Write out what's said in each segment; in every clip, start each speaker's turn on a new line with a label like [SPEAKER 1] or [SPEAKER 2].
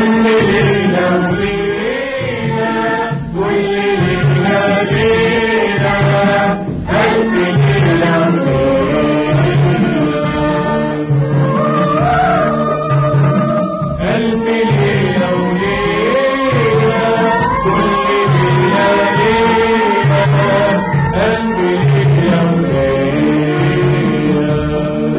[SPEAKER 1] كل ليلة وليلة كل ليلة ليلة ألف ليلة وليلة ألف ليلة وليلة كل ليلة ليلة ألف ليلة وليلة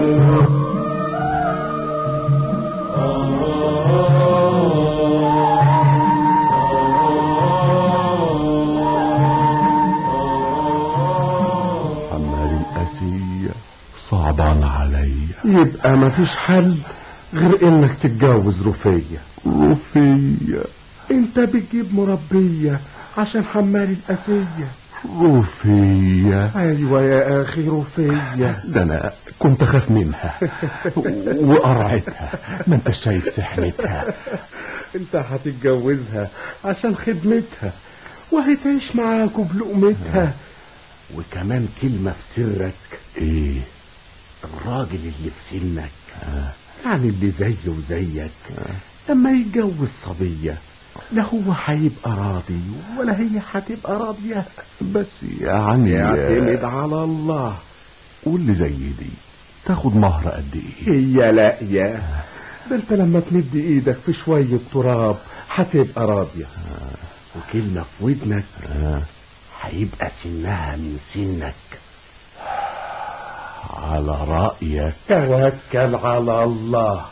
[SPEAKER 2] حمال الأسية صعبان عليا
[SPEAKER 3] يبقى مفيش حل غير انك تتجوز رفية
[SPEAKER 2] رفية
[SPEAKER 3] انت بتجيب مربية عشان حمال الأسية
[SPEAKER 2] رفية
[SPEAKER 3] ايوه يا اخي رفية
[SPEAKER 2] ده انا كنت اخاف منها وقرعتها ما انت شايف سحنتها
[SPEAKER 3] انت هتتجوزها عشان خدمتها وهتعيش معاكوا بلقمتها وكمان كلمة في سرك
[SPEAKER 2] ايه
[SPEAKER 3] الراجل اللي في سنك يعني اللي زيه وزيك لما يتجوز صبية لا هو هيبقى راضي ولا هي هتبقى راضية
[SPEAKER 2] بس يعني
[SPEAKER 3] يعتمد على الله
[SPEAKER 2] واللي زي دي تاخد مهر قد ايه
[SPEAKER 3] هي لا يا ده انت لما تمد ايدك في شوية تراب هتبقى راضية وكلمة في ودنك هيبقى سنها من سنك
[SPEAKER 2] على رأيك
[SPEAKER 3] توكل على الله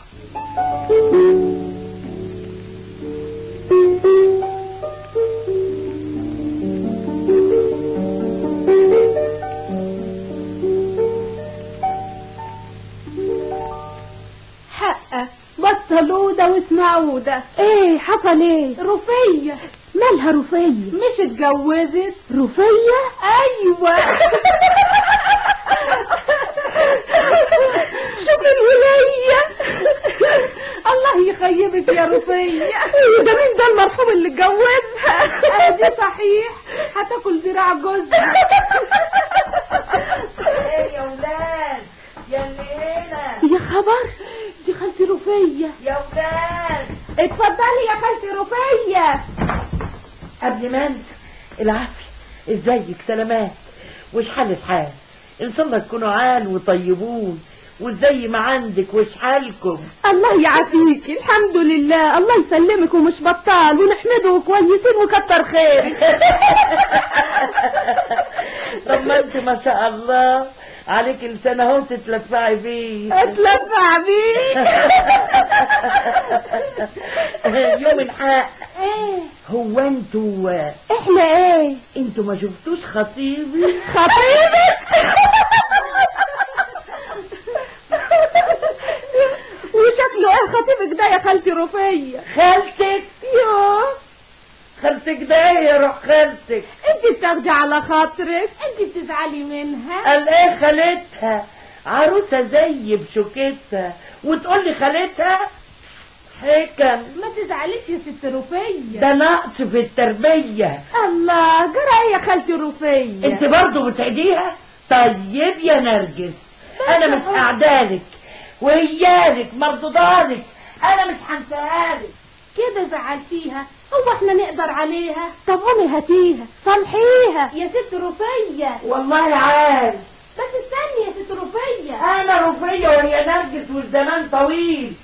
[SPEAKER 4] حقه بطلوا ده واسمعوا ده ايه حصل ايه رفية مالها رفية مش اتجوزت رفية ايوه شوف الولية الله يخيبك يا رفية ده مين ده المرحوم اللي اتجوزها دي صحيح هتاكل ذراع جوزها
[SPEAKER 5] ايه يا ولاد يا اللي هنا
[SPEAKER 4] يا خبر دي خالتي رفية
[SPEAKER 5] يا ولاد
[SPEAKER 4] اتفضلي يا خالتي رفية
[SPEAKER 5] قبل ما انسى العافية ازيك سلامات وش حال الحال ان شاء الله تكونوا عال وطيبون وزي ما عندك وش حالكم
[SPEAKER 4] الله يعافيكي الحمد لله الله يسلمك ومش بطال ونحمده كويسين وكتر خير
[SPEAKER 5] طب ما انت ما شاء الله عليك لسان اهو تتلفعي بيه
[SPEAKER 4] اتلفع بيك
[SPEAKER 5] يوم الحق
[SPEAKER 4] ايه
[SPEAKER 5] هو انتوا
[SPEAKER 4] احنا ايه
[SPEAKER 5] انتوا ما شفتوش خطيبي
[SPEAKER 4] خطيبك وشكله ايه خطيبك ده يا خالتي رفية
[SPEAKER 5] خالتك
[SPEAKER 4] يوه
[SPEAKER 5] خالتك ده ايه يا روح خالتك
[SPEAKER 4] انت بتاخدي على خاطرك انت بتزعلي منها
[SPEAKER 5] قال ايه خالتها عروسة زي بشوكتها وتقول لي خالتها حكم
[SPEAKER 4] ما تزعليش يا ست رفية
[SPEAKER 5] ده نقص في التربية
[SPEAKER 4] الله جرى ايه يا خالتي رفية
[SPEAKER 5] انت برضو بتعديها طيب يا نرجس انا مش قعدالك وهيالك مردودالك انا مش هنساهالك
[SPEAKER 4] كده زعلتيها هو احنا نقدر عليها طب قومي هاتيها صلحيها يا ست رفية
[SPEAKER 5] والله عارف
[SPEAKER 4] بس استني يا ست رفية
[SPEAKER 5] انا رفية وهي نرجس والزمان طويل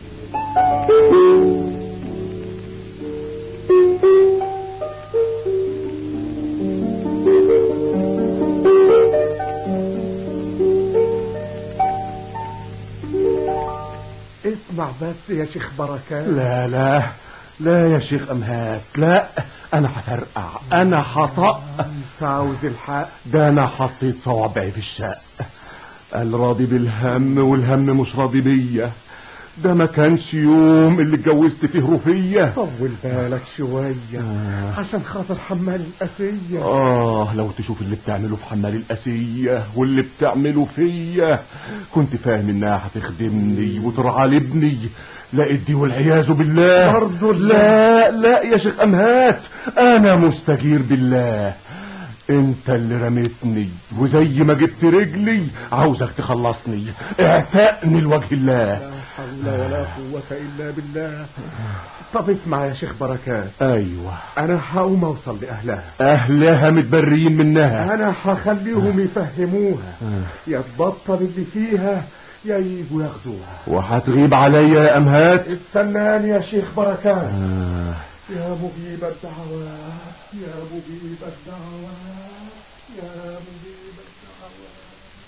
[SPEAKER 3] اسمع بس يا شيخ بركات
[SPEAKER 2] لا لا لا يا شيخ امهات لا انا هفرقع انا هطق
[SPEAKER 3] انت عاوز الحق
[SPEAKER 2] ده انا حطيت صوابعي في الشق قال راضي بالهم والهم مش راضي بيا ده ما كانش يوم اللي اتجوزت فيه رفية
[SPEAKER 3] طول بالك شوية عشان خاطر حمال الأسية
[SPEAKER 2] آه لو تشوف اللي بتعمله في حمال الأسية واللي بتعمله فيا كنت فاهم إنها هتخدمني وترعالبني لقيت دي والعياذ بالله
[SPEAKER 3] برضو
[SPEAKER 2] لا لا يا شيخ أمهات أنا مستجير بالله انت اللي رميتني وزي ما جبت رجلي عاوزك تخلصني اعتقني لوجه الله
[SPEAKER 3] حول ولا قوة إلا بالله طب اسمع يا شيخ بركات
[SPEAKER 2] ايوه
[SPEAKER 3] أنا هقوم أوصل لأهلها
[SPEAKER 2] اهلها متبريين منها
[SPEAKER 3] أنا هخليهم يفهموها يا تبطل اللي فيها يا ييجوا ياخدوها
[SPEAKER 2] وهتغيب عليا يا امهات
[SPEAKER 3] استناني يا شيخ بركات
[SPEAKER 2] آه.
[SPEAKER 3] يا مجيب الدعوات يا مجيب الدعوات يا مجيب الدعوات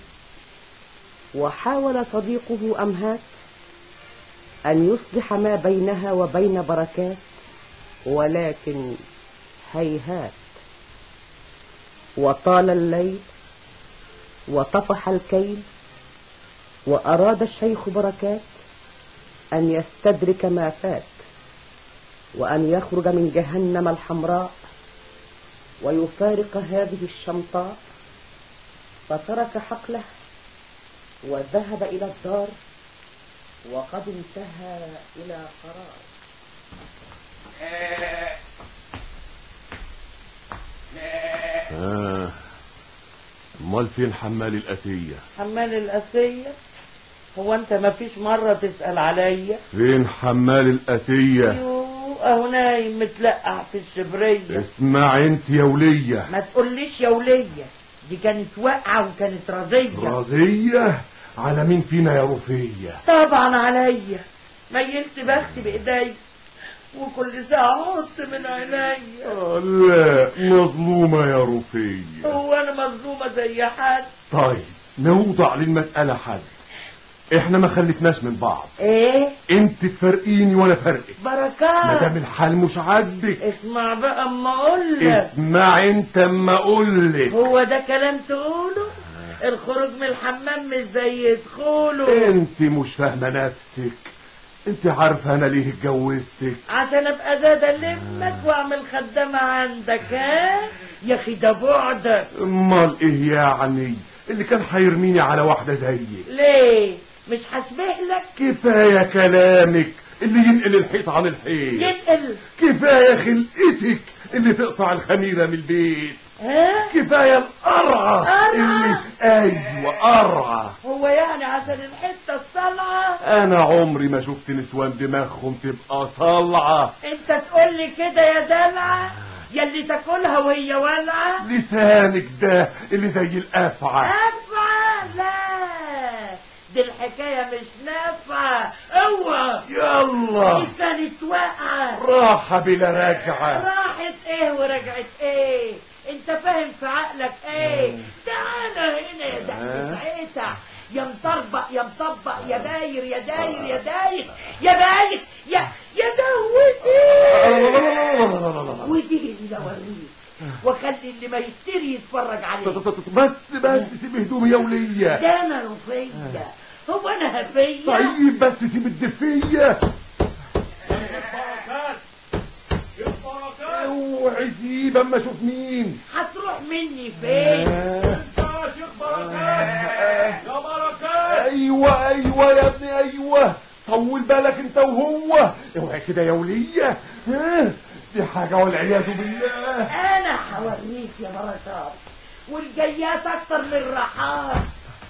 [SPEAKER 6] وحاول صديقه أمهات أن يصلح ما بينها وبين بركات ولكن هيهات وطال الليل وطفح الكيل وأراد الشيخ بركات أن يستدرك ما فات وأن يخرج من جهنم الحمراء ويفارق هذه الشمطاء فترك حقله وذهب إلى الدار وقد انتهى إلى قرار
[SPEAKER 2] آه. امال فين حمال الاسيه
[SPEAKER 5] حمال الأسية هو أنت ما فيش مرة تسأل عليا
[SPEAKER 2] فين حمال الاسيه
[SPEAKER 5] يو أهو نايم متلقع في الشبرية
[SPEAKER 2] اسمع انت يا وليه
[SPEAKER 5] ما تقوليش يا ولية دي كانت واقعة وكانت رضية
[SPEAKER 2] رضيه على مين فينا يا رفيه
[SPEAKER 5] طبعا عليا ميلت بختي بإيدي وكل ساعة أحط من عينيا
[SPEAKER 2] آه، لا مظلومه يا رفيه
[SPEAKER 5] هو أنا مظلومة زي حد
[SPEAKER 2] طيب نوضع للمساله حد احنا ما خلفناش من بعض
[SPEAKER 5] إيه
[SPEAKER 2] انت تفرقيني وانا فرقك ما دام
[SPEAKER 5] بركات
[SPEAKER 2] الحال مش عاجبك
[SPEAKER 5] اسمع بقى أما أقول لك
[SPEAKER 2] اسمع انت اما اقول لك
[SPEAKER 5] هو ده كلام تقوله الخروج من الحمام مش زي يدخله
[SPEAKER 2] انت مش فاهمه نفسك انت عارفه انا ليه اتجوزتك
[SPEAKER 5] عشان ابقى زاد المك واعمل خدامة عندك ها يا اخي ده بعدك
[SPEAKER 2] امال ايه يعني اللي كان هيرميني على واحده زيك
[SPEAKER 5] ليه مش هشبه لك
[SPEAKER 2] كفايه كلامك اللي ينقل الحيط عن الحيط
[SPEAKER 5] ينقل
[SPEAKER 2] كفايه خلقتك اللي تقطع الخميره من البيت
[SPEAKER 5] ها
[SPEAKER 2] كفايه القرعه
[SPEAKER 5] قرعة؟
[SPEAKER 2] اللي ايوه قرعه
[SPEAKER 5] هو يعني عشان الحتة الصلعة
[SPEAKER 2] انا عمري ما شفت نسوان دماغهم تبقى طالعه
[SPEAKER 5] انت تقول لي كده يا دلعة يلي تاكلها وهي والعة
[SPEAKER 2] لسانك ده اللي زي الافعى
[SPEAKER 5] نافعة لا دي الحكاية مش نافعة اوعى
[SPEAKER 2] يلا
[SPEAKER 5] دي كانت واقعة
[SPEAKER 2] راحه بلا رجعه
[SPEAKER 5] راحت ايه ورجعت ايه انت فاهم في عقلك ايه تعالى هنا يا دحم ساعتها يا مطربق يا مطبق يا داير يا داير يا داير يا بايت يا يا دوتي ودي اللي اوريك وخلي اللي ما يشتري يتفرج عليه
[SPEAKER 2] بس بس سيب هدومي يا وليه
[SPEAKER 5] ده انا رفية هو انا هفية
[SPEAKER 2] طيب بس سيب الدفيه اوعي سيب اما اشوف مين
[SPEAKER 5] هتروح مني فين
[SPEAKER 2] ايوه ايوه يا ابني ايوه طول بالك انت وهو اوعي كده يا وليه ها دي حاجه والعياذ بالله
[SPEAKER 5] انا هوريك يا بركات والجيات اكتر من الرحات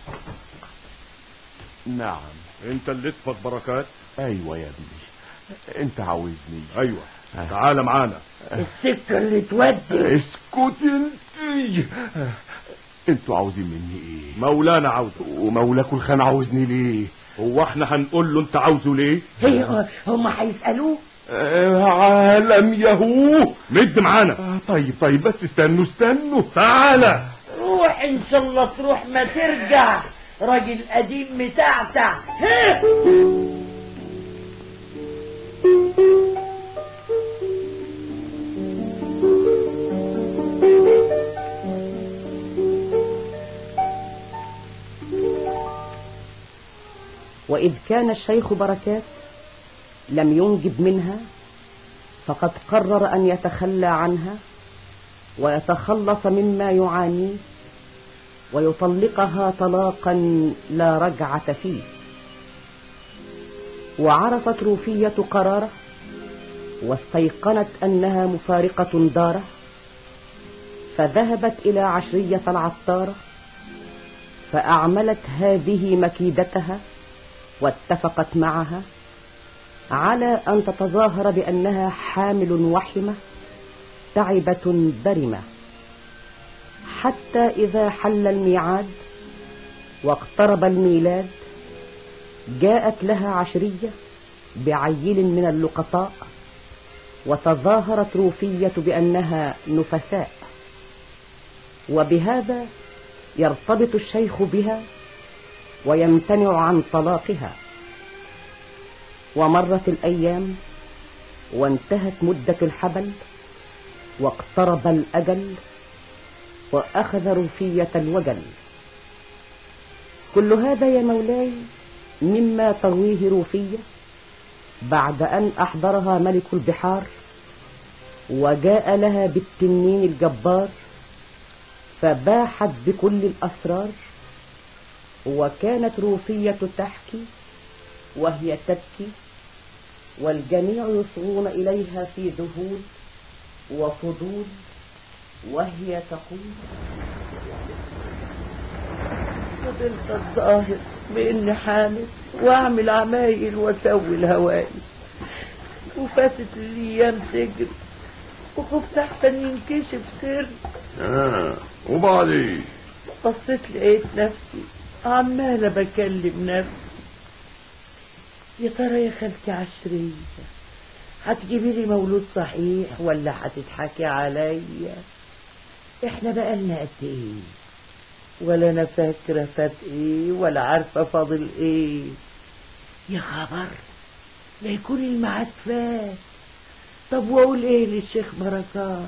[SPEAKER 2] نعم
[SPEAKER 1] انت اللي اسمك بركات
[SPEAKER 2] ايوه يا ابني انت عاوزني
[SPEAKER 1] ايوه تعال معانا
[SPEAKER 5] السكة اللي تودي
[SPEAKER 2] اسكت انت انتوا عاوزين مني ايه
[SPEAKER 1] مولانا عاوزه
[SPEAKER 2] ومولاكوا الخان عاوزني ليه
[SPEAKER 1] هو احنا هنقول له انت عاوزه ليه
[SPEAKER 5] هي هم هيسألوه
[SPEAKER 2] آه، عالم يهو
[SPEAKER 1] مد معانا
[SPEAKER 2] آه، طيب طيب بس استنوا استنوا
[SPEAKER 1] تعالى
[SPEAKER 5] روح ان شاء الله تروح ما ترجع راجل قديم متعتع ها
[SPEAKER 6] وإذ كان الشيخ بركات لم ينجب منها فقد قرر أن يتخلى عنها ويتخلص مما يعانيه ويطلقها طلاقا لا رجعة فيه وعرفت روفية قراره واستيقنت أنها مفارقة داره فذهبت إلى عشرية العطارة فأعملت هذه مكيدتها واتفقت معها على أن تتظاهر بأنها حامل وحمة تعبة برمة حتى إذا حل الميعاد واقترب الميلاد جاءت لها عشرية بعيل من اللقطاء وتظاهرت روفية بأنها نفساء وبهذا يرتبط الشيخ بها ويمتنع عن طلاقها ومرت الأيام وانتهت مدة الحبل واقترب الأجل وأخذ روفية الوجل كل هذا يا مولاي مما ترويه روفية بعد أن أحضرها ملك البحار وجاء لها بالتنين الجبار فباحت بكل الأسرار وكانت روفية تحكي وهي تبكي والجميع يصغون إليها في ذهول وفضول وهي تقول
[SPEAKER 5] فضلت الظاهر بإني حامل وأعمل عمايل وأسوي الهوايل وفاتت الأيام تجري وخفت أحسن ينكشف سر
[SPEAKER 2] آه. وبعدين
[SPEAKER 5] بصيت لقيت نفسي عمالة بكلم نفسي يا ترى يا خالتي عشرية هتجيبي لي مولود صحيح ولا هتضحكي عليا احنا بقالنا قد ايه ولا انا فاكرة فات ايه ولا عارفة فاضل ايه يا خبر لا يكون الميعاد فات طب واقول ايه للشيخ بركات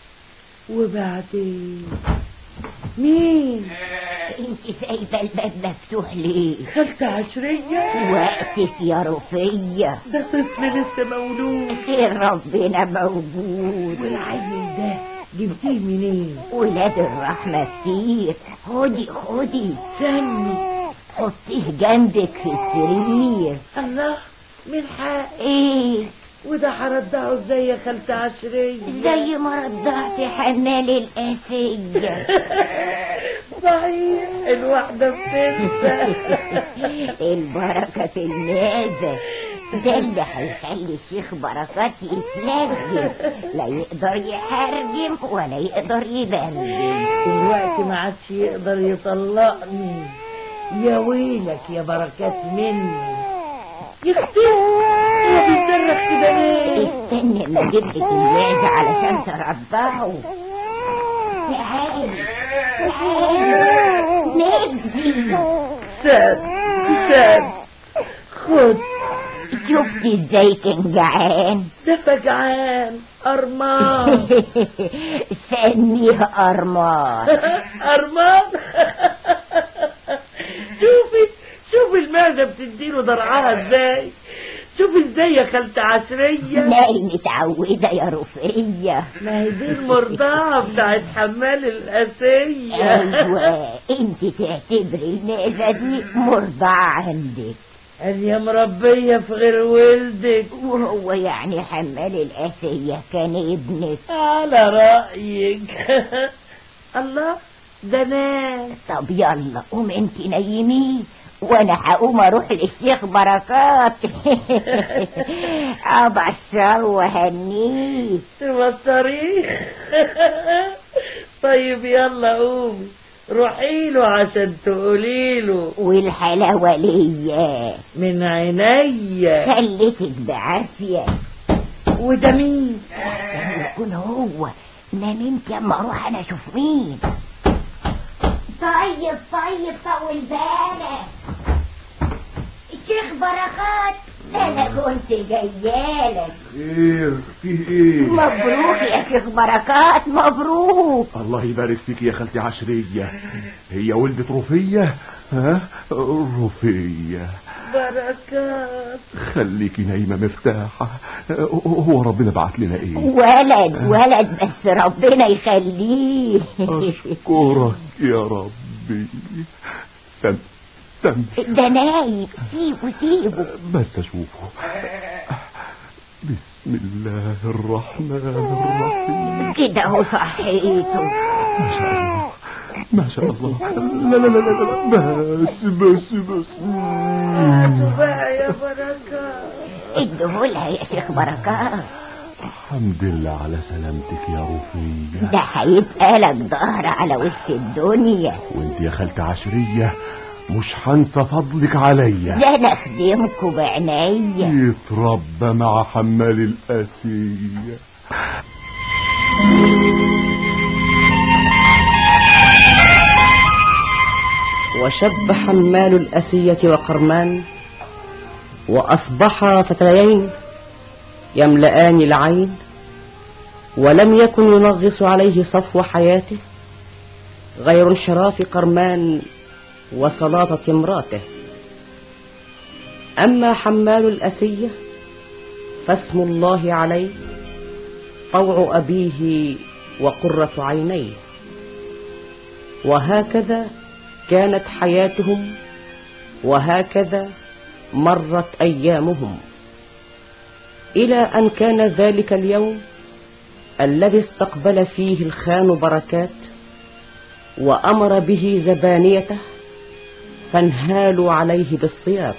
[SPEAKER 5] وبعدين مين
[SPEAKER 7] انت سايبه الباب مفتوح ليه
[SPEAKER 5] خالتة عشرية
[SPEAKER 7] وقتك يا رفية
[SPEAKER 5] ده طفل لسه مولود
[SPEAKER 7] خير ربنا موجود
[SPEAKER 5] والعيل ده جبتيه منين
[SPEAKER 7] ولاد الرحمة كتير خدي خدي
[SPEAKER 5] سمي
[SPEAKER 7] حطيه جنبك في السرير
[SPEAKER 5] الله من حق
[SPEAKER 7] ايه
[SPEAKER 5] وده هرضعه ازاي يا خالتة عشرية
[SPEAKER 7] زي ما رضعت حمال الأسية
[SPEAKER 5] صحيح الواحدة بتنسى
[SPEAKER 7] البركة في المعدة ده اللي هيخلي الشيخ بركات يتنجم لا يقدر يحرجم ولا يقدر يبندل
[SPEAKER 5] دلوقتي ما عادش يقدر يطلقني يا ويلك يا بركات مني يختفي هو بيصرخ كده ليه
[SPEAKER 7] استنى ما اجيب لك الواد علشان ترضعه تعالي تعالي نجي
[SPEAKER 5] ساب ساب خد
[SPEAKER 7] شفتي ازاي كان جعان
[SPEAKER 5] ده فجعان أرمان
[SPEAKER 7] سميه أرمان
[SPEAKER 5] أرمان شوفي شوفي المعدة بتديله ضرعها ازاي شوفي ازاي يا خالتة عشرية
[SPEAKER 7] لا متعودة يا رفية
[SPEAKER 5] ما هي دي المرضعة بتاعت حمال الأسية
[SPEAKER 7] ايوه انت تعتبري المعزة دي مرضعة عندك
[SPEAKER 5] قال يا مربية في غير ولدك
[SPEAKER 7] وهو يعني حمال الأسية كان ابنك
[SPEAKER 5] على رأيك الله ده ناس
[SPEAKER 7] طب يلا قوم انت نيميه وانا هقوم اروح للشيخ بركات ابشر وهنيه
[SPEAKER 5] توتريه طيب يلا قومي روحي له عشان تقولي له
[SPEAKER 7] والحلاوة ليا
[SPEAKER 5] من عينيا
[SPEAKER 7] خليتك بعافية
[SPEAKER 5] وده مين
[SPEAKER 7] لما يكون هو نام انت اما اروح انا اشوف مين طيب طيب طول بالك الشيخ بركات انا كنت جايالك
[SPEAKER 2] خير فيه ايه
[SPEAKER 7] مبروك يا شيخ بركات مبروك
[SPEAKER 2] الله يبارك فيك يا خالتي عشرية هي ولدت رفية ها رفية
[SPEAKER 5] بركات
[SPEAKER 2] خليكي نايمة مرتاحة هو ربنا بعت لنا ايه
[SPEAKER 7] ولد ولد بس ربنا يخليه
[SPEAKER 2] اشكرك يا ربي سم سم
[SPEAKER 7] ده نايم سيبه سيبه
[SPEAKER 2] بس اشوفه بسم الله الرحمن الرحيم
[SPEAKER 7] كده هو صحيته
[SPEAKER 2] ما شاء الله ما شاء الله لا لا لا لا لا بس بس بس
[SPEAKER 5] هاتوا بقى يا بركة
[SPEAKER 7] ادهولها يا شيخ بركات
[SPEAKER 2] الحمد لله على سلامتك يا رفية
[SPEAKER 7] ده هيبقى لك ظهر على وش الدنيا
[SPEAKER 2] وانت يا خالتي عشرية مش هنسى فضلك عليا
[SPEAKER 7] ده انا اخدمكوا بعينيا
[SPEAKER 2] يتربى مع حمال الأسية
[SPEAKER 6] وشب حمال الأسية وقرمان وأصبحا فتيين يملآن العين ولم يكن ينغص عليه صفو حياته غير انحراف قرمان وسلاطة امراته أما حمال الأسية فاسم الله عليه طوع أبيه وقرة عينيه وهكذا كانت حياتهم وهكذا مرت أيامهم إلى أن كان ذلك اليوم الذي استقبل فيه الخان بركات وأمر به زبانيته فانهالوا عليه بالصياط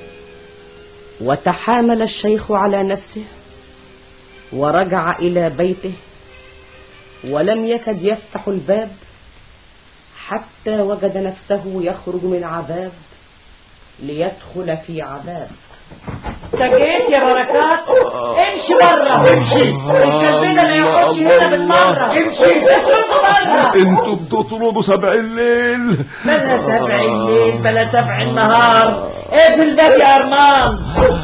[SPEAKER 6] وتحامل الشيخ على نفسه ورجع إلى بيته ولم يكد يفتح الباب حتى وجد نفسه يخرج من عذاب ليدخل في عذاب
[SPEAKER 5] انت جيت يا بركات امشي بره امشي الكلب ده لا يقعدش هنا بالمره امشي اطردوا بره
[SPEAKER 2] انتوا بتطردوا سبع الليل
[SPEAKER 5] بلا سبع الليل بلا سبع النهار اقفل الباب يا ارمان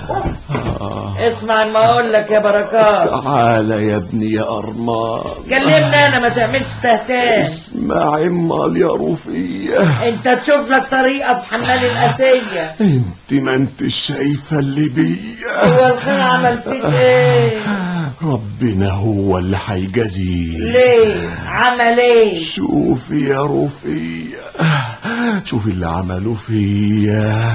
[SPEAKER 5] اسمع ما اقول لك يا بركات
[SPEAKER 2] تعال يا ابني يا أرمان
[SPEAKER 5] كلمني انا ما تعملش استهتار
[SPEAKER 2] اسمع امال يا رفية
[SPEAKER 5] انت تشوف لك طريقه في حمال الاسيه
[SPEAKER 2] انت ما انت شايفة اللي بيا
[SPEAKER 5] هو الخير عمل فيك ايه
[SPEAKER 2] ربنا هو اللي هيجازيه
[SPEAKER 5] ليه عمل ايه
[SPEAKER 2] شوفي يا رفية شوفي اللي عملوا فيا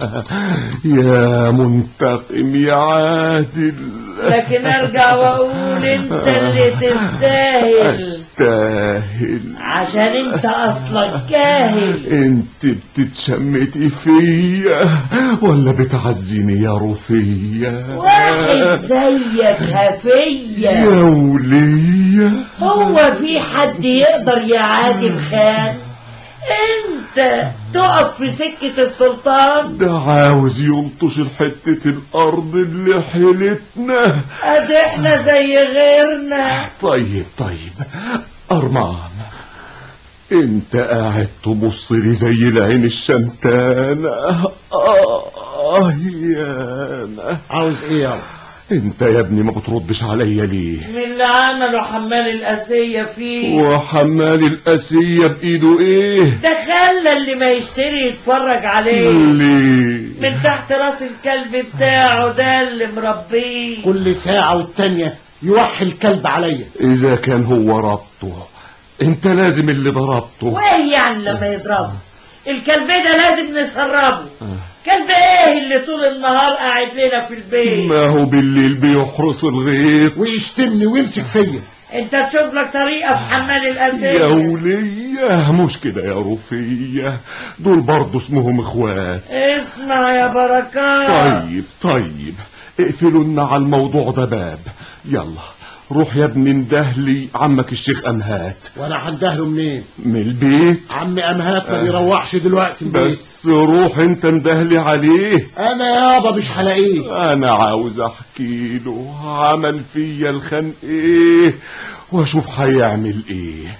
[SPEAKER 2] يا منتقم يا عادل
[SPEAKER 5] لكن ارجع واقول انت اللي تستاهل
[SPEAKER 2] استاهل
[SPEAKER 5] عشان انت اصلك جاهل
[SPEAKER 2] انت بتتشمتي فيا ولا بتعزيني يا رفية
[SPEAKER 5] واحد زيك هفية
[SPEAKER 2] يا ولية
[SPEAKER 5] هو في حد يقدر يعادل خان انت تقف في سكة السلطان
[SPEAKER 2] ده عاوز ينطش حتة الأرض اللي حيلتنا
[SPEAKER 5] ادي احنا زي غيرنا
[SPEAKER 2] طيب طيب أرمان انت قاعد تبص لي زي العين الشمتانة آه يانا
[SPEAKER 8] عاوز ايه يا
[SPEAKER 2] انت يا ابني ما بتردش عليا ليه
[SPEAKER 5] من اللي عملوا حمال الاسية فيه
[SPEAKER 2] وحمال الأسية بإيده ايه
[SPEAKER 5] ده خلى اللي ما يشتري يتفرج عليه
[SPEAKER 2] ليه
[SPEAKER 5] من تحت راس الكلب بتاعه ده اللي مربيه
[SPEAKER 8] كل ساعة والتانية يوحي الكلب عليا
[SPEAKER 2] إذا كان هو ربطه انت لازم اللي ضربته
[SPEAKER 5] وايه يعني لما يضربه الكلب ده لازم نسربه كلب ايه اللي طول النهار قاعد لنا في البيت
[SPEAKER 2] ما هو بالليل بيحرس الغيط
[SPEAKER 8] ويشتمني ويمسك فيا
[SPEAKER 5] انت تشوف لك طريقة في حمال
[SPEAKER 2] يا
[SPEAKER 5] الأسية
[SPEAKER 2] ولية مش كده يا رفية دول برضه اسمهم اخوات
[SPEAKER 5] اسمع يا بركات
[SPEAKER 2] طيب طيب اقفلوا لنا على الموضوع ده باب يلا روح يا ابني اندهلي عمك الشيخ امهات
[SPEAKER 8] وانا هندهله منين
[SPEAKER 2] من البيت
[SPEAKER 8] عمي امهات ما بيروحش دلوقتي البيت
[SPEAKER 2] بس روح انت اندهلي عليه
[SPEAKER 8] انا يابا مش هلاقيه
[SPEAKER 2] انا عاوز احكي له عمل فيا الخن ايه واشوف هيعمل ايه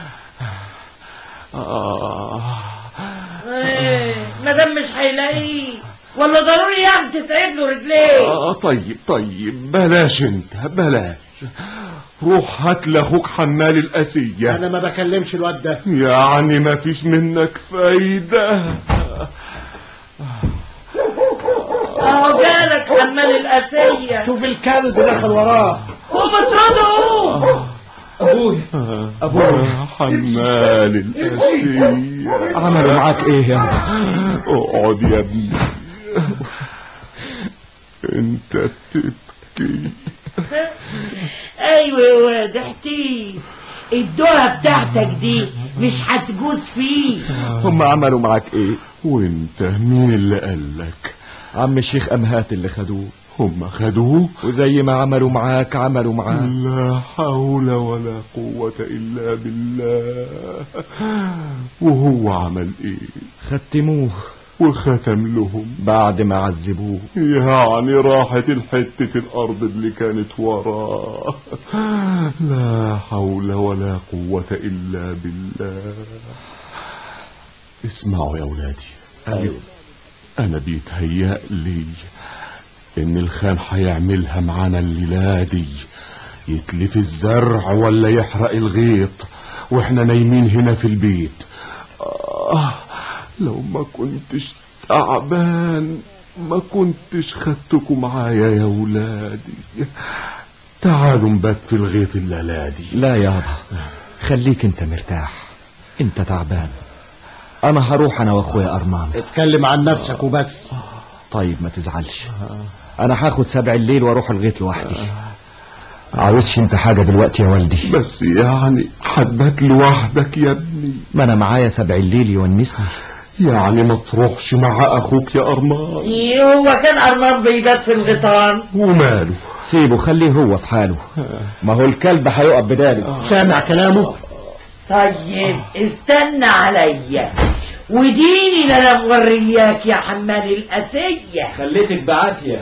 [SPEAKER 2] آه.
[SPEAKER 5] ايه مادام مش هيلاقيه ولا ضروري يعني تتعب له رجليه
[SPEAKER 2] آه طيب طيب بلاش انت بلاش روح هات لاخوك حمال الاسية
[SPEAKER 8] انا ما بكلمش الواد ده
[SPEAKER 2] يعني ما فيش منك فايدة
[SPEAKER 5] اهو جالك حمال الأسية
[SPEAKER 8] شوف الكلب دخل وراه
[SPEAKER 5] قوم اطرده
[SPEAKER 8] ابوي
[SPEAKER 2] ابويا حمال الاسية
[SPEAKER 8] عملوا معاك ايه يا
[SPEAKER 2] اقعد يا ابني انت بتبكي
[SPEAKER 5] ايوه يا واد احكي الدوها بتاعتك دي مش هتجوز فيه
[SPEAKER 3] هم عملوا معاك ايه
[SPEAKER 2] وانت مين اللي قالك
[SPEAKER 3] عم الشيخ امهات اللي خدوه
[SPEAKER 2] هم خدوه
[SPEAKER 3] وزي ما عملوا معاك عملوا معاه
[SPEAKER 2] لا حول ولا قوة إلا بالله وهو عمل إيه
[SPEAKER 3] ختموه
[SPEAKER 2] وختم لهم
[SPEAKER 3] بعد ما عذبوه
[SPEAKER 2] يعني راحت الحتة الأرض اللي كانت وراه لا حول ولا قوة إلا بالله اسمعوا يا أولادي
[SPEAKER 3] أيوه.
[SPEAKER 2] أنا بيتهيأ لي إن الخان هيعملها معانا الليلة دي يتلف الزرع ولا يحرق الغيط وإحنا نايمين هنا في البيت آه لو ما كنتش تعبان ما كنتش خدتكم معايا يا ولادي تعالوا نبات في الغيط الليلة دي
[SPEAKER 3] لا يابا خليك انت مرتاح انت تعبان انا هروح انا واخويا ارمان
[SPEAKER 8] اتكلم عن نفسك وبس
[SPEAKER 3] طيب ما تزعلش انا هاخد سبع الليل واروح الغيط لوحدي عاوزش انت حاجة دلوقتي يا والدي
[SPEAKER 2] بس يعني هتبات لوحدك يا ابني
[SPEAKER 3] ما انا معايا سبع الليل يونسني
[SPEAKER 2] يعني ما تروحش مع اخوك يا ارمان
[SPEAKER 5] إيه هو كان ارمان بيبات في الغيطان
[SPEAKER 2] وماله
[SPEAKER 3] سيبه خليه هو في حاله ما هو الكلب هيقف بداله
[SPEAKER 8] سامع كلامه
[SPEAKER 5] طيب استنى عليا وديني اللي انا مورياك يا حمال الاسيه
[SPEAKER 3] خليتك بعافية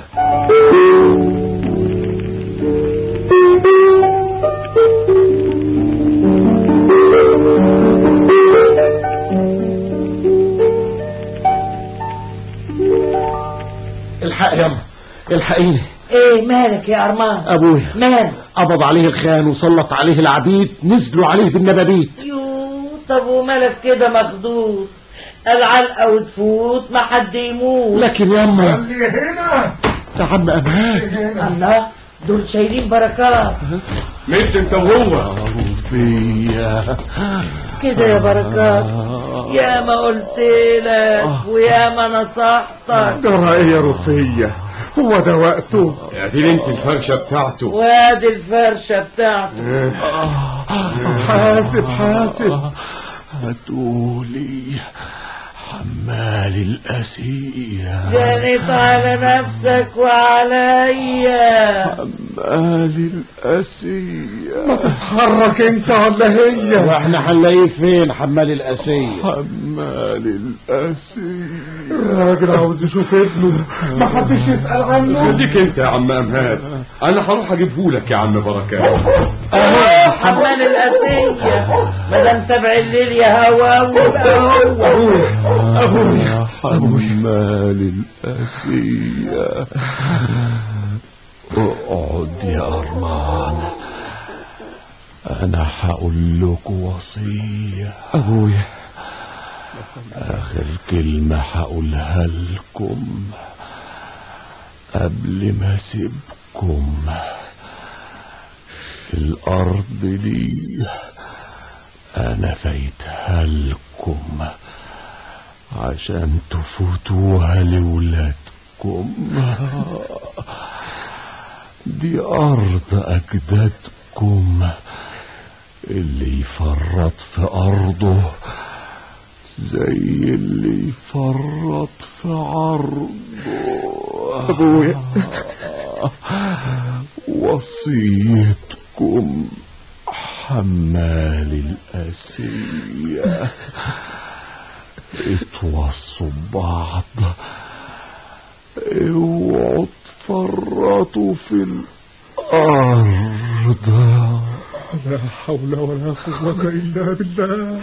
[SPEAKER 8] الحق يا الحقيني
[SPEAKER 5] ايه مالك يا ارمان
[SPEAKER 8] ابويا
[SPEAKER 5] مال
[SPEAKER 8] قبض عليه الخان وسلط عليه العبيد نزلوا عليه بالنبابيت
[SPEAKER 5] يو طب ومالك كده مخضوض العلقه وتفوت ما حد يموت
[SPEAKER 8] لكن ياما يا عم امان
[SPEAKER 5] الله دول شايلين بركات
[SPEAKER 1] مت انت وهو
[SPEAKER 2] فيا
[SPEAKER 5] كده يا بركات يا ما قلت لك ويا ما نصحتك
[SPEAKER 2] ترى ايه يا رفية هو ده وقته
[SPEAKER 1] اعدل انت الفرشة بتاعته
[SPEAKER 5] وادي الفرشه بتاعته
[SPEAKER 2] حاسب حاسب هتقولي حمال الأسية
[SPEAKER 5] جنت على نفسك وعليا
[SPEAKER 2] حمال الأسية
[SPEAKER 8] اتحرك انت ولا هي واحنا هنلاقيه فين حمال الاسيه
[SPEAKER 2] حمال الأسية
[SPEAKER 8] الراجل عاوز يشوف ابنه ما حدش يسال عنه
[SPEAKER 1] خليك انت يا عم امهات انا هروح اجيبهولك يا عم بركات
[SPEAKER 5] حمال الاسيه مدام سبع الليل يا هوا ويبقى هو
[SPEAKER 2] أبويا حمال الأسية اقعد يا أرمان أنا هقول لك وصية
[SPEAKER 3] ابويا
[SPEAKER 2] آخر كلمة هقولها لكم قبل ما أسيبكم الأرض دي أنا فايتها لكم عشان تفوتوها لولادكم دي أرض أجدادكم اللي يفرط في أرضه زي اللي يفرط في عرضه
[SPEAKER 3] ابويا
[SPEAKER 2] وصيتكم حمال الأسية اتوصوا ببعض اوعوا تفرطوا في الأرض
[SPEAKER 8] لا حول ولا قوة إلا بالله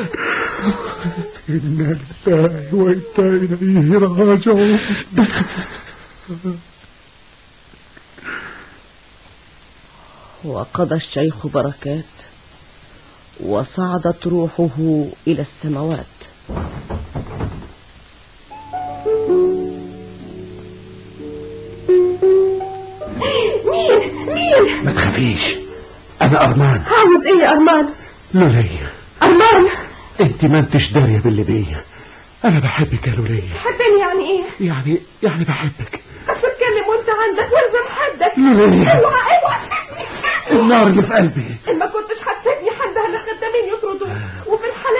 [SPEAKER 8] إنا لله وإنا إليه راجعون
[SPEAKER 6] وقضى الشيخ بركات وصعدت روحه إلى السماوات
[SPEAKER 4] مين مين
[SPEAKER 3] ما تخافيش انا ارمان
[SPEAKER 4] عاوز ايه يا ارمان
[SPEAKER 3] لولية
[SPEAKER 4] ارمان
[SPEAKER 3] انت ما انتش دارية باللي بيا انا بحبك يا لولية
[SPEAKER 4] حبني يعني ايه
[SPEAKER 3] يعني يعني بحبك
[SPEAKER 4] بس اتكلم وانت عندك والزم حدك
[SPEAKER 3] لولية
[SPEAKER 4] اوعى اوعى
[SPEAKER 3] النار اللي في قلبي
[SPEAKER 4] ان ما كنتش هتسيبني حد اهل خدامين يطردوك وفي الحالة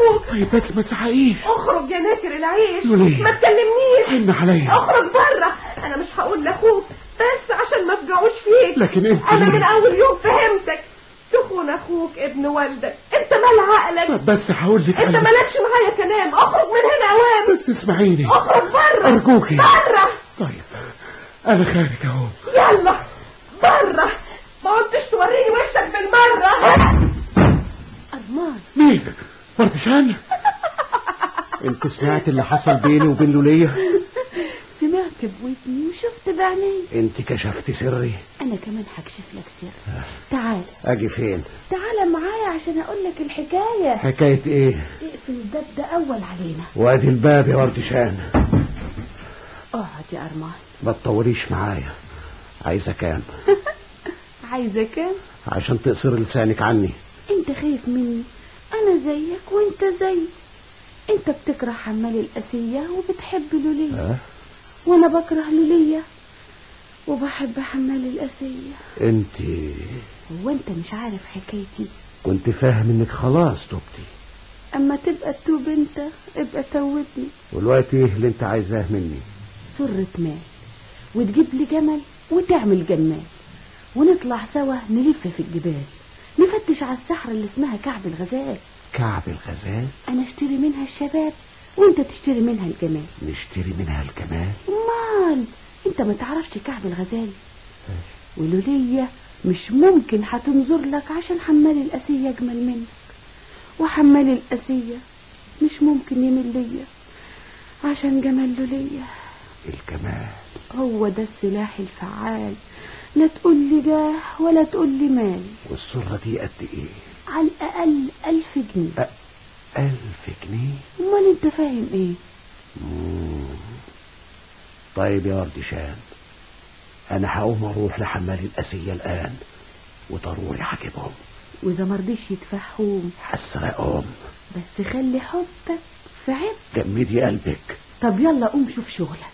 [SPEAKER 4] اخوك
[SPEAKER 3] طيب بس ما تزعقيش
[SPEAKER 4] اخرج يا ناكر العيش
[SPEAKER 3] ليه؟
[SPEAKER 4] ما تكلمنيش
[SPEAKER 3] حن عليا
[SPEAKER 4] اخرج بره انا مش هقول لاخوك بس عشان ما افجعوش فيك
[SPEAKER 3] لكن انت
[SPEAKER 4] انا
[SPEAKER 3] ليه؟
[SPEAKER 4] من اول يوم فهمتك تخون اخوك ابن والدك انت مال عقلك
[SPEAKER 3] طب بس هقول لك
[SPEAKER 4] انت
[SPEAKER 3] على-
[SPEAKER 4] مالكش معايا كلام اخرج من هنا اوام
[SPEAKER 3] بس اسمعيني
[SPEAKER 4] اخرج بره
[SPEAKER 3] أرجوكي.
[SPEAKER 4] بره
[SPEAKER 3] طيب انا خارج اهو
[SPEAKER 4] يلا بره ما عدتش توريني وشك بالمره ارمان
[SPEAKER 3] مين بردشان انت سمعت اللي حصل بيني وبين لولية
[SPEAKER 4] سمعت بودني وشفت بعيني
[SPEAKER 3] انت كشفت سري
[SPEAKER 4] انا كمان هكشف لك سر تعال
[SPEAKER 3] اجي فين
[SPEAKER 4] تعال معايا عشان اقول لك الحكايه
[SPEAKER 3] حكاية ايه
[SPEAKER 4] اقفل الباب ده اول علينا
[SPEAKER 3] وادي الباب يا وردشان
[SPEAKER 4] اقعد يا ارمان
[SPEAKER 3] ما تطوليش معايا عايزة كام
[SPEAKER 4] عايزه كام
[SPEAKER 3] عشان تقصر لسانك عني
[SPEAKER 4] انت خايف مني انا زيك وانت زي انت بتكره حمال الاسيه وبتحب لولية
[SPEAKER 3] ها
[SPEAKER 4] وانا بكره لولية وبحب حمال الاسيه
[SPEAKER 3] انت
[SPEAKER 4] هو انت مش عارف حكايتي
[SPEAKER 3] كنت فاهم انك خلاص تبتي
[SPEAKER 4] اما تبقى تتوب انت ابقى توبني
[SPEAKER 3] والوقت ايه اللي انت عايزاه مني
[SPEAKER 4] سرة مال وتجيب لي جمل وتعمل جمال ونطلع سوا نلف في الجبال نفتش على الصحراء اللي اسمها كعب الغزال
[SPEAKER 3] كعب الغزال
[SPEAKER 4] انا اشتري منها الشباب وانت تشتري منها الجمال
[SPEAKER 3] نشتري منها الكمال
[SPEAKER 4] امال انت ما تعرفش كعب الغزال ولولية مش ممكن هتنظر لك عشان حمال الأسية أجمل منك وحمال الأسية مش ممكن يمل ليا عشان جمال لولية
[SPEAKER 3] الكمال
[SPEAKER 4] هو ده السلاح الفعال لا تقول لي جاه ولا تقول لي مال
[SPEAKER 3] والسرة دي قد ايه
[SPEAKER 4] على الأقل ألف جنيه
[SPEAKER 3] ألف جنيه
[SPEAKER 4] أمال أنت فاهم إيه
[SPEAKER 3] مم. طيب يا وردشان انا هقوم اروح لحمال الاسية الان وضروري هجيبهم
[SPEAKER 4] وإذا مرضيش يتفهموا
[SPEAKER 3] هسرقهم
[SPEAKER 4] بس خلي حبك في عب
[SPEAKER 3] جمدي قلبك
[SPEAKER 4] طب يلا قوم شوف شغلك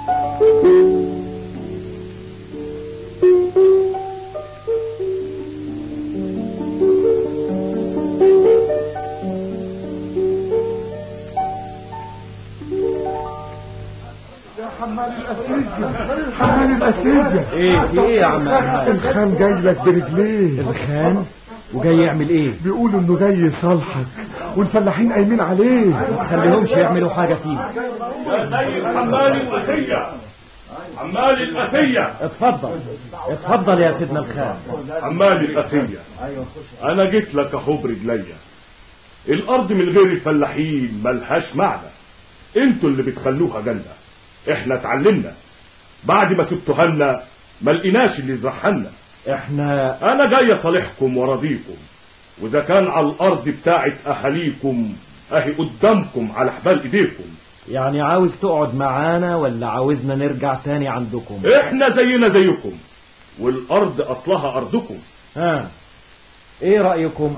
[SPEAKER 8] حمال الأسية
[SPEAKER 9] ايه في ايه يا عم أحمد؟
[SPEAKER 8] الخان جاي لك برجليه
[SPEAKER 9] الخان وجاي يعمل ايه
[SPEAKER 8] بيقول انه جاي يصالحك والفلاحين قايمين عليه
[SPEAKER 9] ما خليهمش يعملوا حاجه فيه
[SPEAKER 2] حمال الأسية حمال الأسية
[SPEAKER 9] اتفضل اتفضل يا سيدنا الخان
[SPEAKER 2] حمال الأسية أنا جيت لك أهو برجليا الأرض من غير الفلاحين ملهاش معنى انتوا اللي بتخلوها جنة احنا اتعلمنا بعد ما سبتوها لنا ما لقيناش اللي يزرعها
[SPEAKER 9] احنا
[SPEAKER 2] انا جاي اصالحكم وراضيكم واذا كان على الارض بتاعت اهاليكم اهي قدامكم على حبال ايديكم
[SPEAKER 9] يعني عاوز تقعد معانا ولا عاوزنا نرجع تاني عندكم
[SPEAKER 2] احنا زينا زيكم والارض اصلها ارضكم
[SPEAKER 9] ها ايه رأيكم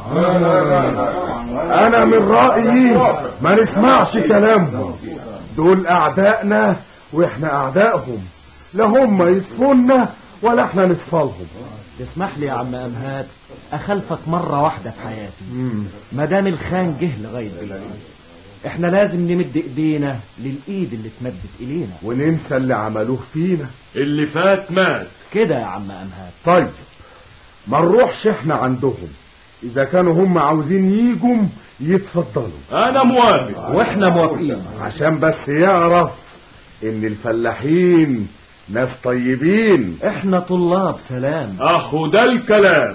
[SPEAKER 8] انا من رأيي ما نسمعش كلامهم دول اعدائنا واحنا اعدائهم لا هم يصفونا ولا احنا نصفالهم
[SPEAKER 9] تسمح لي يا عم امهات اخلفك مرة واحدة في حياتي ما دام الخان جه لغاية دلوقتي احنا لازم نمد ايدينا للايد اللي اتمدت الينا
[SPEAKER 8] وننسى اللي عملوه فينا
[SPEAKER 2] اللي فات مات
[SPEAKER 9] كده يا عم امهات
[SPEAKER 8] طيب ما نروحش احنا عندهم اذا كانوا هم عاوزين يجوا يتفضلوا
[SPEAKER 2] انا موافق
[SPEAKER 9] واحنا موافقين
[SPEAKER 8] عشان بس يعرف ان الفلاحين ناس طيبين
[SPEAKER 9] احنا طلاب سلام
[SPEAKER 2] اهو ده الكلام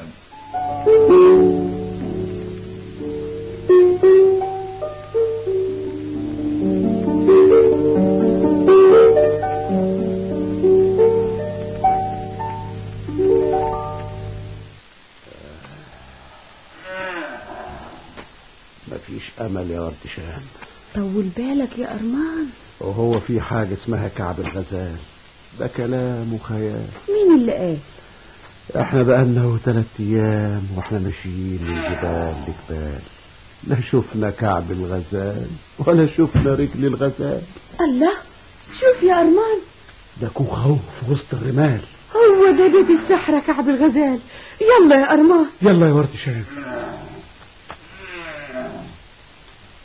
[SPEAKER 3] مفيش امل يا وردشان
[SPEAKER 4] طول بالك يا أرمان
[SPEAKER 3] وهو في حاجة اسمها كعب الغزال ده كلام وخيال
[SPEAKER 4] مين اللي قال
[SPEAKER 3] احنا بقالنا ثلاث ايام واحنا ماشيين من جبال لجبال لا شفنا كعب الغزال ولا شفنا رجل الغزال
[SPEAKER 4] الله شوف يا أرمان
[SPEAKER 3] ده كوخ اهو في وسط الرمال
[SPEAKER 4] هو ده بيت السحرة كعب الغزال يلا يا أرمان
[SPEAKER 8] يلا يا وردشان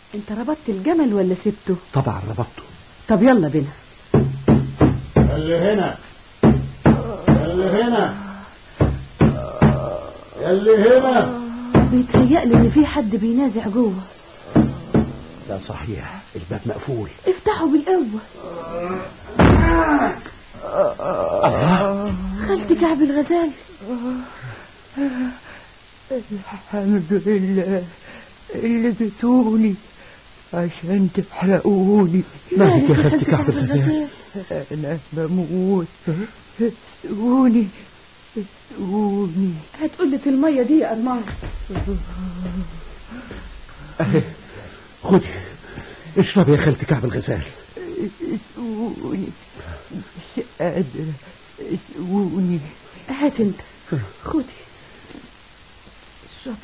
[SPEAKER 4] انت ربطت الجمل ولا سبته
[SPEAKER 3] طبعا ربطته
[SPEAKER 4] طب يلا بينا
[SPEAKER 9] اللي هنا اللي هنا اللي هنا
[SPEAKER 4] بيتهيألي ان في حد بينازع جوه
[SPEAKER 3] لا صحيح الباب مقفول
[SPEAKER 4] افتحوا بالقوة خالتي كعب الغزال
[SPEAKER 10] الحمد لله اللي جيتوني عشان تحرقوني
[SPEAKER 3] مالك يا خالتي كعب الغزال
[SPEAKER 10] انا بموت اسقوني اسقوني
[SPEAKER 4] هات قلة المية دي يا أرمان
[SPEAKER 3] اهي خدي اشربي يا خالتي كعب الغزال
[SPEAKER 10] اسقوني مش قادرة اسقوني
[SPEAKER 4] هات انت خدي اشربي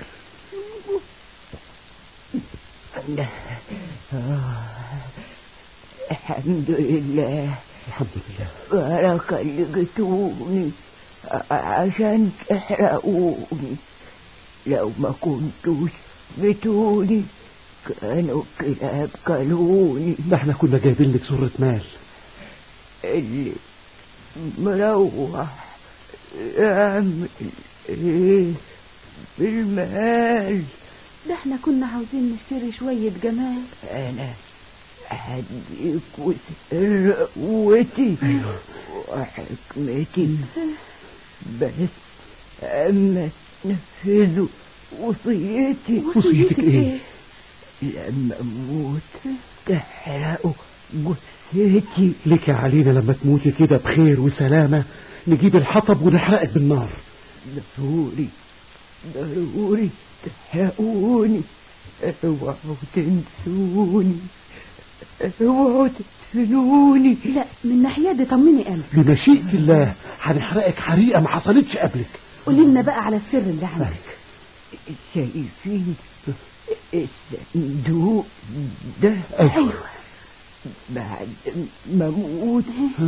[SPEAKER 10] الحمد لله
[SPEAKER 3] الحمد لله
[SPEAKER 10] بارك اللي جيتوني عشان تحرقوني لو ما كنتوش جيتوني كانوا الكلاب كلوني
[SPEAKER 3] ده احنا كنا جايبين لك صورة مال
[SPEAKER 10] اللي مروح يعمل ايه بالمال
[SPEAKER 4] ده احنا كنا عاوزين نشتري شوية جمال
[SPEAKER 10] انا هديكوا سر قوتي وحكمتي بس اما تنفذوا وصيتي
[SPEAKER 3] وصيتك ايه
[SPEAKER 10] لما اموت تحرقوا جثتي
[SPEAKER 3] لك يا علينا لما تموتي كده بخير وسلامة نجيب الحطب ونحرقك بالنار
[SPEAKER 10] ضروري ضروري تحرقوني اوعوا تنسوني اوعوا تدفنوني
[SPEAKER 4] لا من ناحية دي طمني أنا
[SPEAKER 3] بمشيئة الله هنحرقك حريقة ما حصلتش قبلك
[SPEAKER 4] قولي لنا بقى على السر اللي عندك
[SPEAKER 10] شايفين الصندوق ده
[SPEAKER 3] ايوه
[SPEAKER 10] بعد ما اموت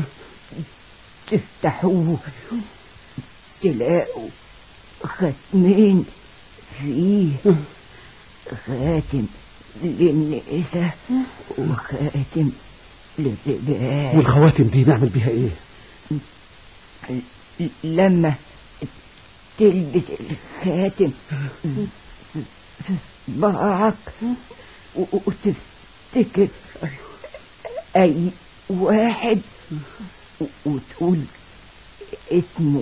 [SPEAKER 10] تفتحوه تلاقوا ختمين فيه خاتم للنساء وخاتم للرجال
[SPEAKER 3] والخواتم دي نعمل بيها ايه
[SPEAKER 10] لما تلبس الخاتم في صباعك وتفتكر اي واحد وتقول اسمه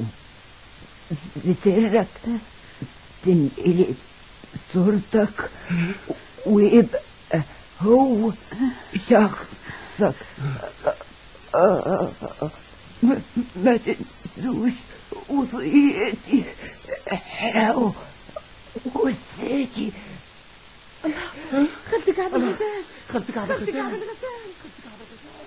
[SPEAKER 10] بسرك تنقلب صورتك ويبقى هو شخصك ما, ما تنسوش وصيتي احرقوا جثتي
[SPEAKER 4] خالتي كعب الغزال
[SPEAKER 3] خالتي كعب
[SPEAKER 4] خالتي كعب
[SPEAKER 3] الغزال
[SPEAKER 4] الغزال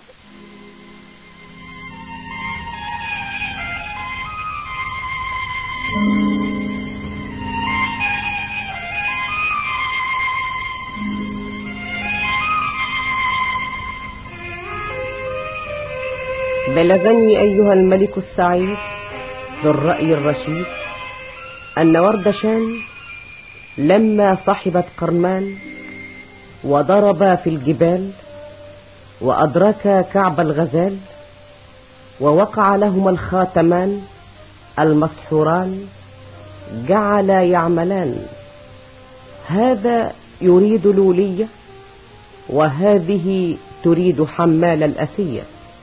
[SPEAKER 6] بلغني أيها الملك السعيد ذو الرأي الرشيد أن وردشان لما صحبت قرمان وضربا في الجبال وأدركا كعب الغزال ووقع لهما الخاتمان المسحوران جعلا يعملان هذا يريد لولية وهذه تريد حمال الأسية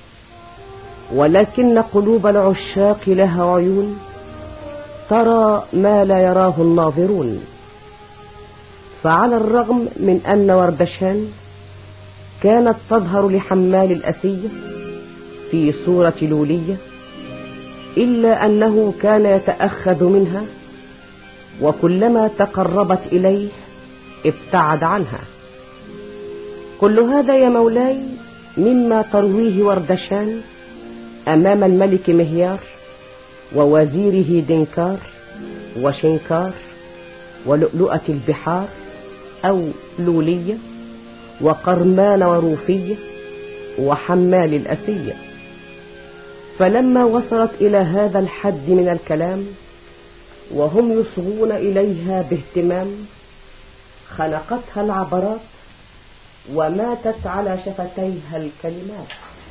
[SPEAKER 6] ولكن قلوب العشاق لها عيون ترى ما لا يراه الناظرون فعلى الرغم من أن وردشان كانت تظهر لحمال الأسية في صورة لولية إلا أنه كان يتأخذ منها وكلما تقربت إليه ابتعد عنها كل هذا يا مولاي مما ترويه وردشان أمام الملك مهيار ووزيره دنكار وشنكار ولؤلؤة البحار أو لولية وقرمان وروفية وحمال الأسية فلما وصلت إلى هذا الحد من الكلام وهم يصغون إليها باهتمام خنقتها العبرات وماتت على شفتيها الكلمات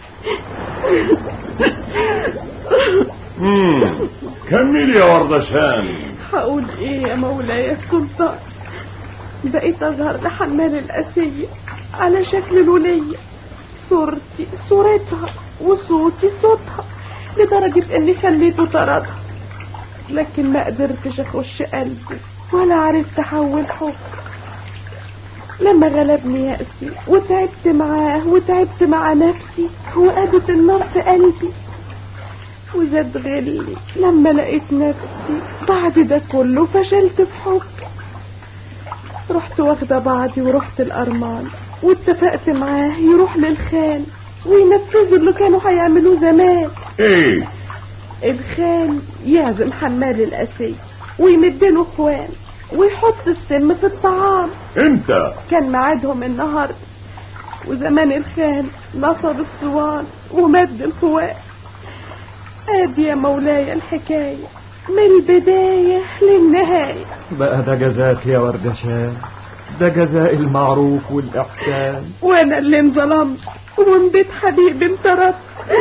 [SPEAKER 2] مم. كملي يا وردشان
[SPEAKER 4] هقول ايه يا مولاي السلطان بقيت اظهر لحمال الاسية على شكل الولية صورتي صورتها وصوتي صوتها لدرجة اني خليته طردها لكن ما قدرتش اخش قلبي ولا عرفت احول حب لما غلبني يأسي وتعبت معاه وتعبت مع نفسي وقادت النار في قلبي وزاد غلي لما لقيت نفسي بعد ده كله فشلت في حبي رحت واخدة بعضي ورحت الأرمان واتفقت معاه يروح للخان وينفذوا اللي كانوا هيعملوه زمان
[SPEAKER 2] ايه
[SPEAKER 4] الخان يعزم حمال الأسي ويمدله اخوان ويحط السم في الطعام
[SPEAKER 2] امتى
[SPEAKER 4] كان ميعادهم النهارده وزمان الخان نصب الصوان ومد الخوان ادي يا مولاي الحكاية من البداية للنهاية
[SPEAKER 9] بقى ده جزاك يا وردشان ده جزاء المعروف والإحسان
[SPEAKER 4] وانا اللي انظلمت ومن بيت حبيبي انطردت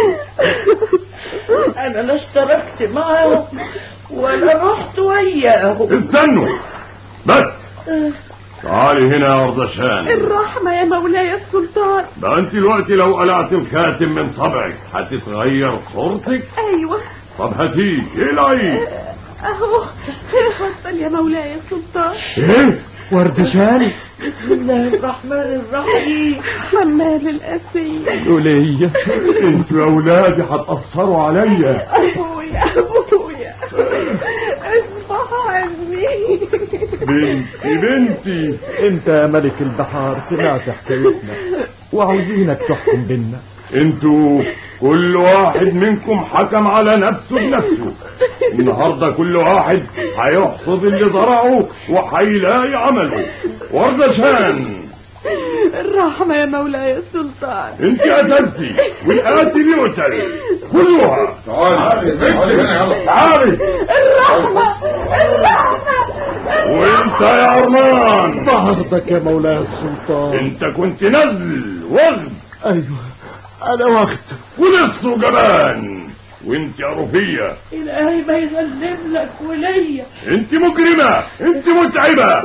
[SPEAKER 5] انا لا اشتركت معاهم ولا رحت وياهم
[SPEAKER 2] استنوا بس تعالي هنا يا وردشان
[SPEAKER 4] الرحمة يا مولاي السلطان
[SPEAKER 2] ده انت دلوقتي لو قلعت الخاتم من صبعك هتتغير صورتك
[SPEAKER 4] ايوه
[SPEAKER 2] طب هاتيه ايه العيب
[SPEAKER 4] اهو اتفضل يا مولاي السلطان
[SPEAKER 2] ايه
[SPEAKER 9] وردشان
[SPEAKER 5] بسم الله الرحمن الرحيم
[SPEAKER 4] حمال الأسية
[SPEAKER 9] ولية
[SPEAKER 2] انتوا يا ولادي هتأثروا عليا
[SPEAKER 4] ابويا ابويا اصبح عني
[SPEAKER 2] بنتي بنتي
[SPEAKER 9] انت يا ملك البحار سمعت حكايتنا وعاوزينك تحكم بينا
[SPEAKER 2] انتوا كل واحد منكم حكم على نفسه بنفسه النهارده كل واحد هيحصد اللي زرعه وهيلاقي عمله وردشان
[SPEAKER 4] الرحمة يا مولاي السلطان
[SPEAKER 2] انت قتلتي والقاتل يقتل خذوها تعالي تعالي
[SPEAKER 4] الرحمة الرحمة
[SPEAKER 2] وانت يا ارمان
[SPEAKER 9] بعرضك يا مولاي السلطان
[SPEAKER 2] انت كنت نزل وغد
[SPEAKER 9] ايوه انا واخد
[SPEAKER 2] ونصه جبان وانت يا رفية
[SPEAKER 5] الهي ما يغلب لك وليا
[SPEAKER 2] انت مجرمة انت متعبة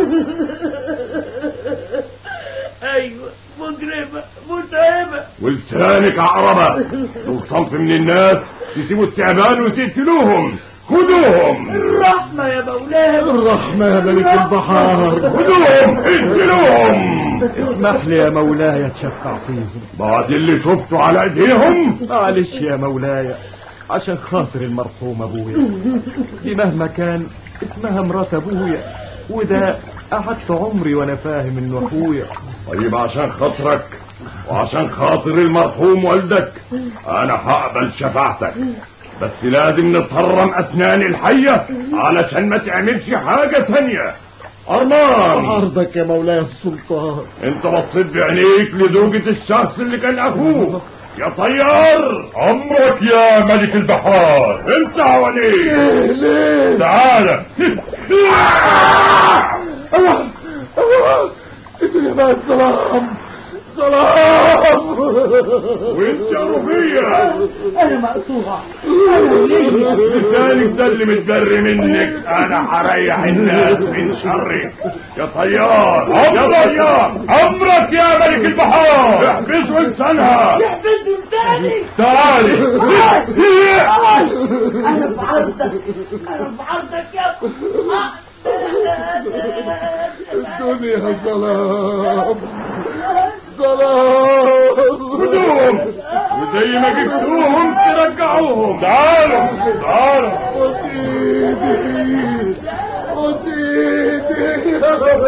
[SPEAKER 5] ايوه مجرمة متعبة
[SPEAKER 2] ولسانك عقربة دول صنف من الناس تسيبوا التعبان وتقتلوهم خذوهم
[SPEAKER 5] الرحمة يا مولاي
[SPEAKER 9] الرحمة يا ملك البحار
[SPEAKER 2] خذوهم اقتلوهم
[SPEAKER 9] اسمح لي يا مولاي اتشفع فيهم
[SPEAKER 2] بعد اللي شفته على ايديهم
[SPEAKER 9] معلش يا مولاي عشان خاطر المرحوم ابويا دي مهما كان اسمها مرات ابويا وده قعدت عمري وانا فاهم انه اخويا
[SPEAKER 2] طيب عشان خاطرك وعشان خاطر المرحوم والدك انا هقبل شفاعتك بس لازم نتهرم اسنان الحية علشان ما تعملش حاجة تانية ارمان
[SPEAKER 9] عرضك يا مولاي السلطان
[SPEAKER 2] انت بصيت بعينيك لزوجة الشخص اللي كان اخوه يا طيار عمرك يا ملك البحار انت حواليك
[SPEAKER 9] ليه
[SPEAKER 2] تعالى
[SPEAKER 9] ادري بقى السلام سلام
[SPEAKER 2] وانت يا رفيع
[SPEAKER 5] انا مقطوعة انا وليا
[SPEAKER 2] لسانك ده اللي متبري منك انا هريح الناس من شرك يا طيار يا طيار امرك يا ملك البحار احبسوا لسانها
[SPEAKER 5] يحبسوا تاني
[SPEAKER 2] تعالي
[SPEAKER 5] انا في عرضك انا في عرضك يا
[SPEAKER 9] الدنيا سلام سلام
[SPEAKER 2] خذوهم وزي ما جبتوهم ترجعوهم تعالوا تعالوا
[SPEAKER 9] وسيدي وسيدي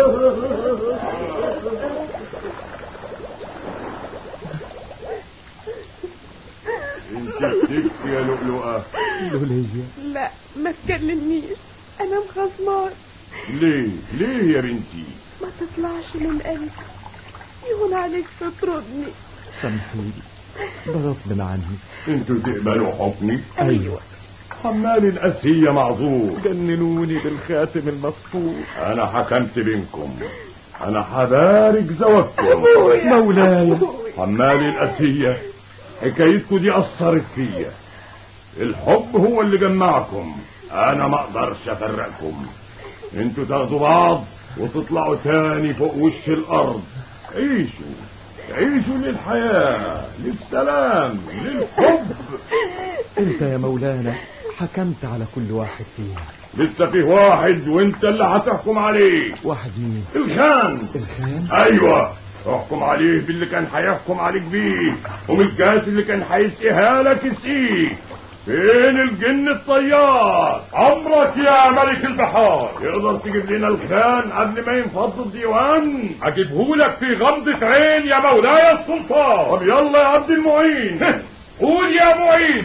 [SPEAKER 2] انت بتبكي يا لؤلؤة
[SPEAKER 9] لولية
[SPEAKER 4] لا ما تكلمنيش انا مخصمان
[SPEAKER 2] ليه ليه يا بنتي
[SPEAKER 4] ما تطلعش من قلبي يهون عليك تطردني
[SPEAKER 9] سامحيني ده غصب عني
[SPEAKER 2] انتوا تقبلوا حكمي
[SPEAKER 4] ايوه
[SPEAKER 2] حمال الأسية معذور
[SPEAKER 9] جننوني بالخاتم المصفوف
[SPEAKER 2] أنا حكمت بينكم انا حبارك زوجكم
[SPEAKER 9] مولاي
[SPEAKER 2] حمالي الاسية حكايتكم دي اثرت فيا الحب هو اللي جمعكم انا ما اقدرش افرقكم انتوا تاخدوا بعض وتطلعوا تاني فوق وش الارض عيشوا عيشوا للحياة للسلام للحب
[SPEAKER 9] انت يا مولانا حكمت على كل واحد فينا
[SPEAKER 2] لسه فيه واحد وانت اللي هتحكم عليه
[SPEAKER 9] واحد مين
[SPEAKER 2] الخان
[SPEAKER 9] الخان
[SPEAKER 2] ايوه احكم عليه باللي كان هيحكم عليك بيه ومن الكاس اللي كان هيسقيها لك يسقيك فين الجن الطيار امرك يا ملك البحار يقدر تجيب لنا الخان قبل ما ينفض الديوان هجيبهولك في غمضة عين يا مولاي السلطان طب يلا يا عبد المعين قول يا معين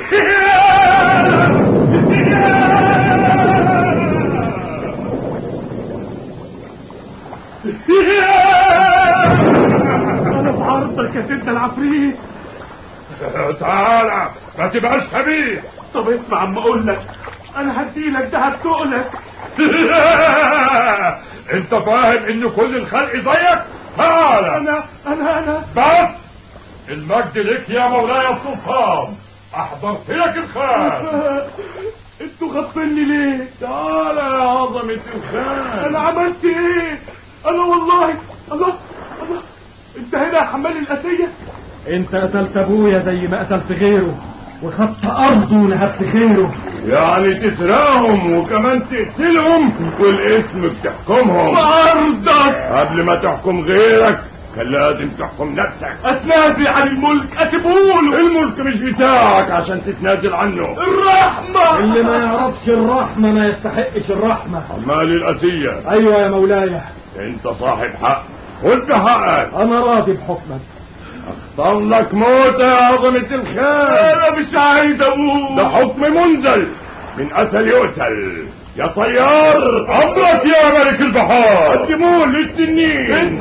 [SPEAKER 8] انا في عرضك يا سيدنا العفريت
[SPEAKER 2] تعالى ما تبقاش خبيث
[SPEAKER 8] طب اسمع عم اقول لك انا هديلك دهب تقلك
[SPEAKER 2] انت فاهم ان كل الخلق زيك تعالى
[SPEAKER 8] انا انا انا
[SPEAKER 2] بس المجد لك يا مولاي السلطان احضرت لك الخان
[SPEAKER 8] انتوا غفلني ليه
[SPEAKER 2] تعالى يا عظمة
[SPEAKER 8] انا
[SPEAKER 2] الخان
[SPEAKER 8] عملت ايه انا والله الله الله انت هنا يا حمال الاسيه
[SPEAKER 9] انت قتلت ابويا زي ما قتلت غيره وخدت ارضه ونهبت خيره
[SPEAKER 2] يعني تسرقهم وكمان تقتلهم والاسم بتحكمهم
[SPEAKER 8] ارضك
[SPEAKER 2] قبل ما تحكم غيرك كان لازم تحكم نفسك
[SPEAKER 8] اتنازل عن الملك اسيبهوله
[SPEAKER 2] الملك مش بتاعك عشان تتنازل عنه
[SPEAKER 8] الرحمه
[SPEAKER 9] اللي ما يعرفش الرحمة ما يستحقش الرحمة
[SPEAKER 2] عمال الأسية
[SPEAKER 9] ايوه يا مولاي
[SPEAKER 2] انت صاحب حق خد بحقك
[SPEAKER 9] انا راضي بحكمك
[SPEAKER 2] اختار لك موت يا عظمة الخان
[SPEAKER 8] انا مش عايز اموت
[SPEAKER 2] ده حكم منزل من قتل يقتل يا طيار امرك يا ملك البحار قدموه للتنين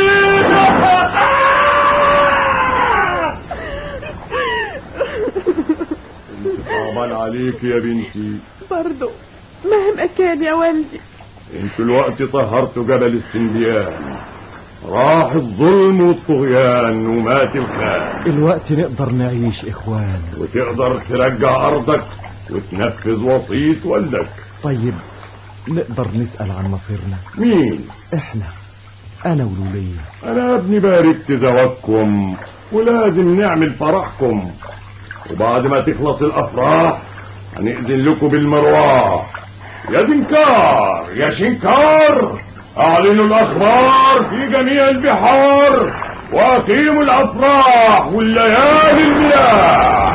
[SPEAKER 2] انت صعبان عليك يا بنتي
[SPEAKER 4] برضو مهما كان يا والدي
[SPEAKER 2] انتوا الوقت طهرتوا جبل السنديان راح الظلم والطغيان ومات الخان
[SPEAKER 9] الوقت نقدر نعيش اخوان
[SPEAKER 2] وتقدر ترجع ارضك وتنفذ وصية والدك
[SPEAKER 9] طيب نقدر نسأل عن مصيرنا
[SPEAKER 2] مين
[SPEAKER 9] احنا انا ولولية
[SPEAKER 2] انا يا ابني باركت زواجكم ولازم نعمل فرحكم وبعد ما تخلص الافراح هنأذن لكم بالمرواح يا دنكار يا شنكار اعلنوا الاخبار في جميع البحار واقيموا الافراح والليالي الملاح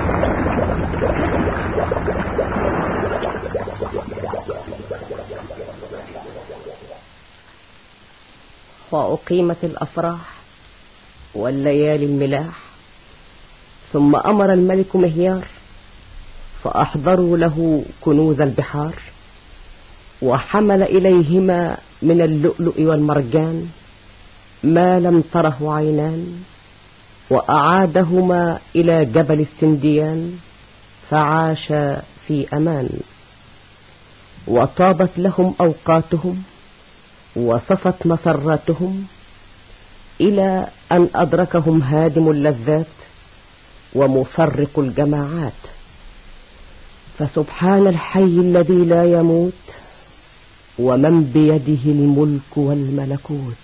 [SPEAKER 6] وأقيمت الأفراح والليالي الملاح ثم أمر الملك مهيار فأحضروا له كنوز البحار وحمل إليهما من اللؤلؤ والمرجان ما لم تره عينان وأعادهما إلى جبل السنديان فعاشا في أمان وطابت لهم أوقاتهم وصفت مسراتهم إلى أن أدركهم هادم اللذات ومفرق الجماعات فسبحان الحي الذي لا يموت ومن بيده الملك والملكوت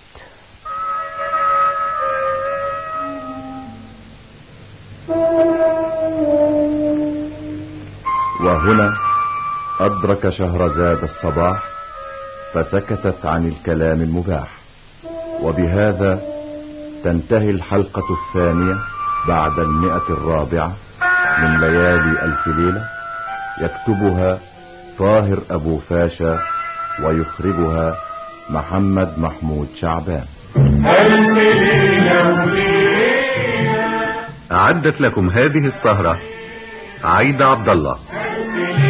[SPEAKER 11] وهنا أدرك شهرزاد الصباح فسكتت عن الكلام المباح وبهذا تنتهي الحلقة الثانية بعد المئة الرابعة من ليالي ألف ليلة يكتبها طاهر أبو فاشا ويخرجها محمد محمود شعبان
[SPEAKER 12] أعدت لكم هذه السهرة عايدة عبد الله